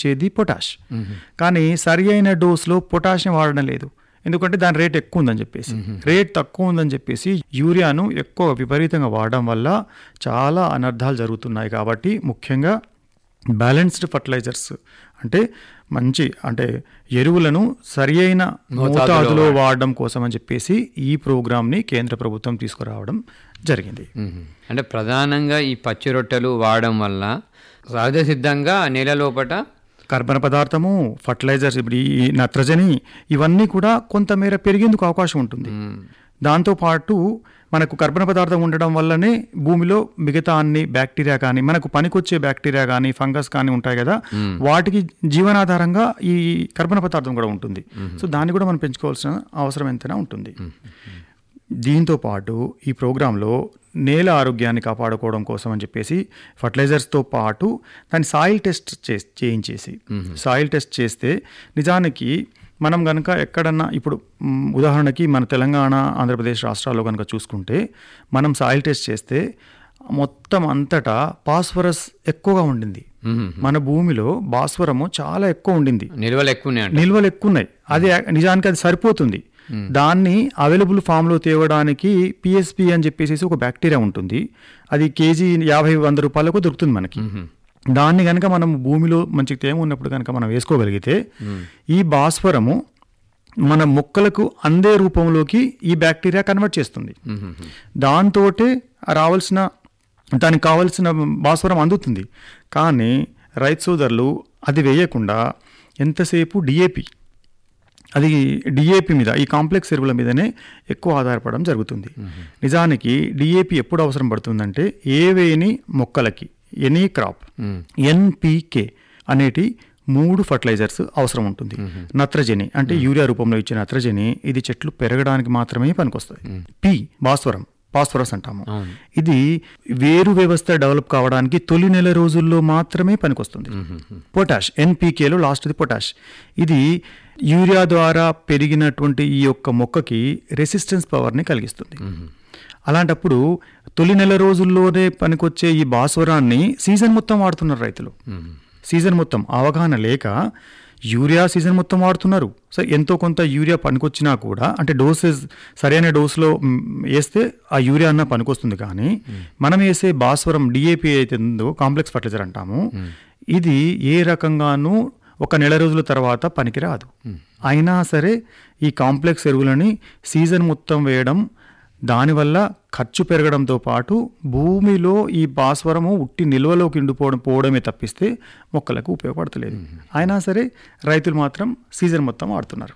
ఇచ్చేది పొటాష్ కానీ సరి అయిన డోస్లో పొటాషియం వాడడం లేదు ఎందుకంటే దాని రేట్ ఎక్కువ ఉందని చెప్పేసి రేట్ తక్కువ ఉందని చెప్పేసి యూరియాను ఎక్కువ విపరీతంగా వాడడం వల్ల చాలా అనర్థాలు జరుగుతున్నాయి కాబట్టి ముఖ్యంగా బ్యాలెన్స్డ్ ఫర్టిలైజర్స్ అంటే మంచి అంటే ఎరువులను సరి అయిన మోతాదులో వాడడం కోసం అని చెప్పేసి ఈ ప్రోగ్రామ్ని కేంద్ర ప్రభుత్వం తీసుకురావడం జరిగింది మ్మ్. అంటే ప్రధానంగా ఈ పచ్చి రొట్టెలు వాడడం వల్ల సహజ సిద్ధంగా నేల లోపట కర్బన పదార్థము ఫర్టిలైజర్స్ ఇప్పుడు ఈ నత్రజని ఇవన్నీ కూడా కొంతమేర పెరిగేందుకు అవకాశం ఉంటుంది దాంతోపాటు మనకు కర్బన పదార్థం ఉండడం వల్లనే భూమిలో మిగతా అన్ని బ్యాక్టీరియా కానీ మనకు పనికొచ్చే బ్యాక్టీరియా కానీ ఫంగస్ కానీ ఉంటాయి కదా వాటికి జీవనాధారంగా ఈ కర్బన పదార్థం కూడా ఉంటుంది సో దాన్ని కూడా మనం పెంచుకోవాల్సిన అవసరం ఎంతైనా ఉంటుంది దీంతో పాటు ఈ ప్రోగ్రాంలో నేల ఆరోగ్యాన్ని కాపాడుకోవడం కోసం అని చెప్పేసి ఫర్టిలైజర్స్తో పాటు దాని సాయిల్ టెస్ట్ చే చేయించేసి సాయిల్ టెస్ట్ చేస్తే నిజానికి మనం కనుక ఎక్కడన్నా ఇప్పుడు మ్, ఉదాహరణకి మన తెలంగాణ ఆంధ్రప్రదేశ్ రాష్ట్రాల్లో కనుక చూసుకుంటే మనం సాయిల్ టెస్ట్ చేస్తే మొత్తం అంతటా పాస్ఫరస్ ఎక్కువగా ఉండింది మన భూమిలో భాస్వరము చాలా ఎక్కువ ఉండింది నిల్వలు ఎక్కువ ఉన్నాయంట నిల్వలు ఎక్కువ ఉన్నాయి అది యా- నిజానికి అది సరిపోతుంది దాన్ని అవైలబుల్ ఫామ్లో తేవడానికి పిఎస్పి అని చెప్పేసి ఒక బ్యాక్టీరియా ఉంటుంది అది కేజీ యాభై వంద రూపాయలకు దొరుకుతుంది మనకి దాన్ని కనుక మనం భూమిలో మంచి తేమ ఉన్నప్పుడు కనుక మనం వేసుకోగలిగితే ఈ భాస్వరము మన మొక్కలకు అందే రూపంలోకి ఈ బ్యాక్టీరియా కన్వర్ట్ చేస్తుంది దాంతో రావాల్సిన దానికి కావలసిన భాస్వరం అందుతుంది కానీ రైతు సోదరులు అది వేయకుండా ఎంతసేపు డిఏపి అది డిఏపి మీద ఈ కాంప్లెక్స్ ఎరువుల మీదనే ఎక్కువ ఆధారపడడం జరుగుతుంది నిజానికి డిఏపి ఎప్పుడు అవసరం పడుతుందంటే ఏవేని మొక్కలకి ఎనీ క్రాప్ ఎన్పికే అనేటి మూడు ఫర్టిలైజర్స్ అవసరం ఉంటుంది నత్రజని అంటే యూరియా రూపంలో ఇచ్చే నత్రజని ఇది చెట్లు పెరగడానికి మాత్రమే పనికొస్తుంది పి భాస్వరం ఫాస్ఫరస్ అంటాము ఇది వేరు వ్యవస్థ డెవలప్ కావడానికి తొలి నెల రోజుల్లో మాత్రమే పనికొస్తుంది పొటాష్ ఎన్పికేలో లాస్ట్ది పొటాష్ ఇది యూరియా ద్వారా పెరిగినటువంటి ఈ యొక్క మొక్కకి రెసిస్టెన్స్ పవర్ని కలిగిస్తుంది అలాంటప్పుడు తొలి నెల రోజుల్లోనే పనికొచ్చే ఈ భాస్వరాన్ని సీజన్ మొత్తం వాడుతున్నారు రైతులు సీజన్ మొత్తం అవగాహన లేక యూరియా సీజన్ మొత్తం వాడుతున్నారు సో ఎంతో కొంత యూరియా పనికొచ్చినా కూడా అంటే డోసెస్ సరైన డోస్లో మ్, వేస్తే ఆ యూరియా అన్న పనికొస్తుంది కానీ మనం వేసే భాస్వరం డిఏపి అయితే ఉందో కాంప్లెక్స్ ఫర్టిలైజర్ అంటాము ఇది ఏ రకంగానూ ఒక నెల రోజుల తర్వాత పనికిరాదు అయినా సరే ఈ కాంప్లెక్స్ ఎరువులని సీజన్ మొత్తం వేయడం దానివల్ల ఖర్చు పెరగడంతో పాటు భూమిలో ఈ భాస్వరము ఉట్టి నిల్వలోకి ఎండిపోవడం పోవడమే తప్పిస్తే మొక్కలకు ఉపయోగపడతలేదు అయినా సరే రైతులు మాత్రం సీజన్ మొత్తం వాడుతున్నారు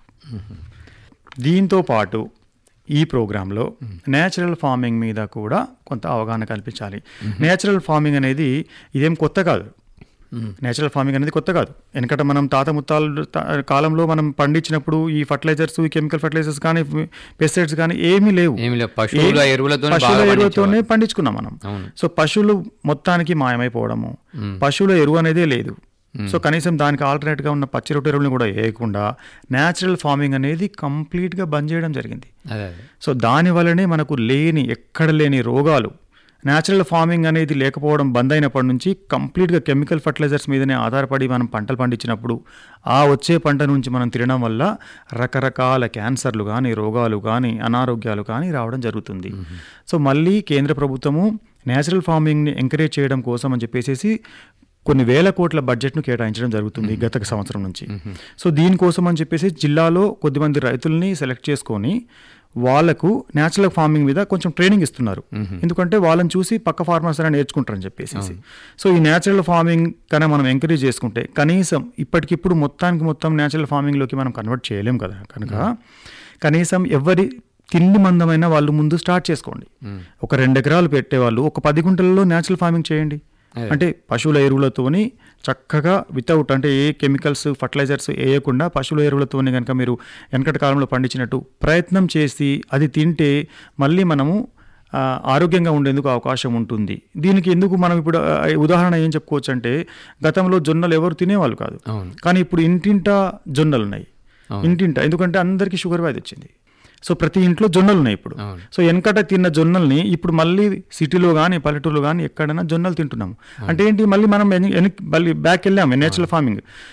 దీంతో పాటు ఈ ప్రోగ్రాంలో నేచురల్ ఫార్మింగ్ మీద కూడా కొంత అవగాహన కల్పించాలి నేచురల్ ఫార్మింగ్ అనేది ఇదేం కొత్త కాదు నేచురల్ ఫార్మింగ్ అనేది కొత్త కాదు ఎందుకంటే మనం తాత ముత్తాల తా- కాలంలో మనం పండించినప్పుడు ఈ ఫర్టిలైజర్స్ ఈ కెమికల్ ఫర్టిలైజర్స్ కానీ పెస్టిసైడ్స్ కానీ ఏమీ లేవు ఏమీ లేవు. పశువుల ఏ- ఎరువులతోనే పశువుల బాగా ఎరువులతోనే పండించుకున్నాం మనం అవును. సో పశువులు మొత్తానికి మాయమైపోవడము పశువుల ఎరువు అనేదే లేదు సో కనీసం దానికి ఆల్టర్నేట్ గా ఉన్న పచ్చి రొట్టె ఎరువులను కూడా వేయకుండా న్యాచురల్ ఫార్మింగ్ అనేది కంప్లీట్ గా బంద్ చేయడం జరిగింది అదే అదే సో దాని వల్లనే మనకు లేని ఎక్కడ లేని రోగాలు న్యాచురల్ ఫార్మింగ్ అనేది లేకపోవడం బంద్ అయినప్పటి నుంచి కంప్లీట్గా కెమికల్ ఫర్టిలైజర్స్ మీదనే ఆధారపడి మనం పంటలు పండించినప్పుడు ఆ వచ్చే పంట నుంచి మనం తినడం వల్ల రకరకాల క్యాన్సర్లు కానీ రోగాలు కానీ అనారోగ్యాలు కానీ రావడం జరుగుతుంది సో మళ్ళీ కేంద్ర ప్రభుత్వము న్యాచురల్ ఫార్మింగ్ని ఎంకరేజ్ చేయడం కోసం అని చెప్పేసి కొన్ని వేల కోట్ల బడ్జెట్ను కేటాయించడం జరుగుతుంది గత సంవత్సరం నుంచి సో దీనికోసం అని చెప్పేసి జిల్లాలో కొద్దిమంది రైతుల్ని సెలెక్ట్ చేసుకొని వాళ్ళకు న్యాచురల్ ఫార్మింగ్ మీద కొంచెం ట్రైనింగ్ ఇస్తున్నారు ఎందుకంటే వాళ్ళని చూసి పక్క ఫార్మర్స్ అయినా నేర్చుకుంటారని చెప్పేసి సో ఈ న్యాచురల్ ఫార్మింగ్ కన్నా మనం ఎంకరేజ్ చేసుకుంటే కనీసం ఇప్పటికిప్పుడు మొత్తానికి మొత్తం న్యాచురల్ ఫార్మింగ్లోకి మనం కన్వర్ట్ చేయలేం కదా కనుక కనీసం ఎవరి తిండి మందమైన వాళ్ళు ముందు స్టార్ట్ చేసుకోండి ఒక రెండు ఎకరాలు పెట్టేవాళ్ళు ఒక పది గుంటలలో న్యాచురల్ ఫార్మింగ్ చేయండి అంటే పశువుల ఎరువులతోని చక్కగా వితౌట్ అంటే ఏ కెమికల్స్ ఫర్టిలైజర్స్ వేయకుండా పశువుల ఎరువులతోని కనుక మీరు వెనకటి కాలంలో పండించినట్టు ప్రయత్నం చేసి అది తింటే మళ్ళీ మనము ఆ, ఆరోగ్యంగా ఉండేందుకు అవకాశం ఉంటుంది దీనికి ఎందుకు మనం ఇప్పుడు ఆ, ఉదాహరణ ఏం చెప్పుకోవచ్చు అంటే గతంలో జొన్నలు ఎవరు తినేవాళ్ళు కాదు అవును. కానీ ఇప్పుడు ఇంటింటా జొన్నలు ఉన్నాయి ఇంటింటా ఎందుకంటే అందరికీ షుగర్ వ్యాధి వచ్చింది సో ప్రతి ఇంట్లో జొన్నలు ఉన్నాయి ఇప్పుడు అవును. సో వెనకట తిన్న జొన్నల్ని ఇప్పుడు మళ్ళీ సిటీలో కానీ పల్లెటూరులో కానీ ఎక్కడైనా జొన్నలు తింటున్నాము అంటే ఏంటి మళ్ళీ మనం వెన- వెనక్కి మళ్ళీ బ్యాక్ వెళ్ళాము నేచురల్ ఫార్మింగ్